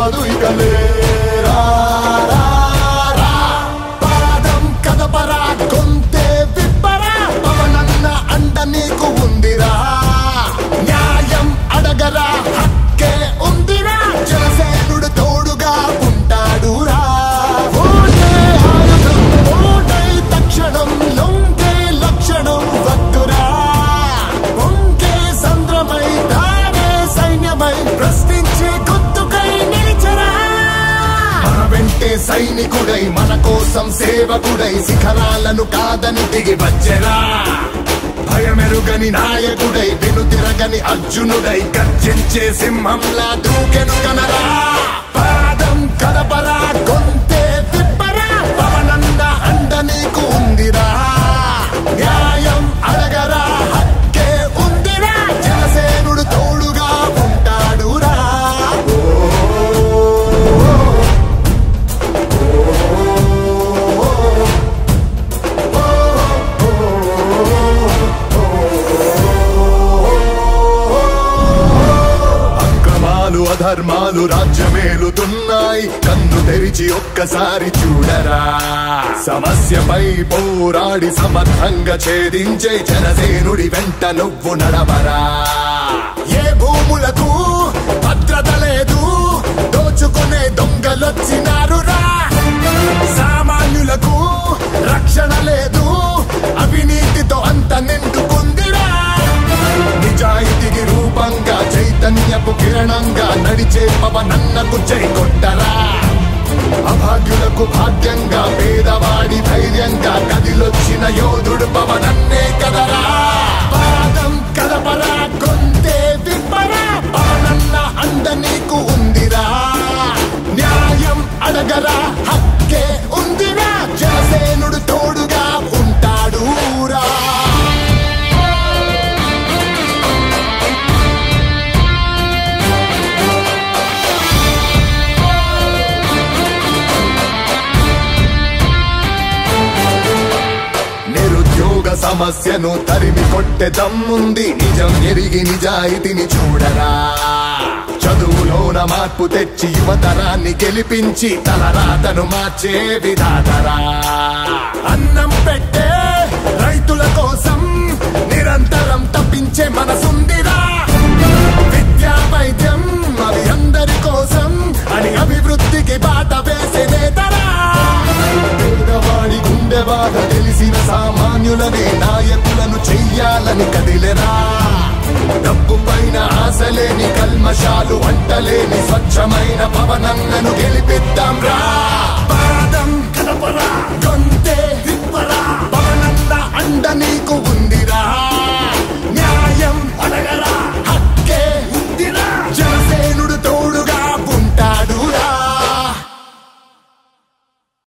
తప్పదు ఇక లేరా రా, రా. పాదం కదపరా గొంతే విప్పరా పవనన్న అండ నీకు ఉందిరా న్యాయం అడగరా హక్కే ఉందిరా జనసేనుడు తోడుగా ఉంటాడురా ఓటే ఆయుధం ఓటై తక్షణం లొంగే లక్షణం వద్దురా పొంగే సంద్రమై తానే సైన్యమై ప్రశ్నించే గొంతుకై నిలిచరా మన వెంటే సైనికుడై మన కోసం సేవకుడై శిఖరాలను కాదని దిగి వచ్చెరా భయమెరుగని నాయకుడై వెనుతిరగని అర్జునుడై గర్జించే సింహంలా దూకెను కనరా పాదం కదపరా గొంతే విప్పరా పవనంద అండ నీకు ఉందిరా న్యాయం అడగరా హక్కే ఉందిరా జనసేనుడు తోడుగా ఉంటాడురా అక్రమాలు అధర్మాలు రాజ్యమేలుతున్నాయి కన్ను తెరిచి ఒక్కసారి చూడరా సమస్యపై పోరాడి సమర్థంగా ఛేదించే జనసేనుడి వెంట నువ్వు నడవరా ఏ భూములకు భద్రత లేదు దోచుకునే దొంగలొచ్చినారురా సామాన్యులకు రక్షణ లేదు అవినీతితో అంత నిండుకుందిరా నిజాయితీకి రూపంగా చైతన్యపు కిరణంగా నడిచే పవనన్నకు జై కొట్టరా అభాగ్యులకు భాగ్యంగా పేదవాడి ధైర్యంగా కదిలొచ్చిన యోధుడు పవనన్నే కదరా పాదం కదపరా గొంతే విప్పరా పవనన్న అండ నీకు ఉందిరా న్యాయం అడగరా హక్కే ఉందిరా జనసేనుడు తోడుగా ఉంటాడు రా నిరుద్యోగ సమస్యను తరిమి కొట్టే దమ్ముంది నిజం ఎరిగి నిజాయితీని చూడరా చదువులోన మార్పు తెచ్చి యువతరాన్ని గెలిపించి తలరాతను మార్చే విధాతరా అన్నం పెట్టే రైతుల కోసం నిరంతరం తప్పించే మనసుందిరా విద్యా వైద్యం అవి అందరి కోసం అని అభివృద్ధికి బాట వేసే నేతరా పేదవాడి గుండె బాధ తెలిసిన సామాన్యులనే నాయకులను చెయ్యాలని కదిలెరా డబ్బు పైన ఆశలేని కల్మషాలు అంటలేని స్వచ్ఛమైన పవనన్నను గెలిపిద్దాం రా పాదం కలపరా గొంతే విప్పరా పవనన్న అండ నీకు ఉంది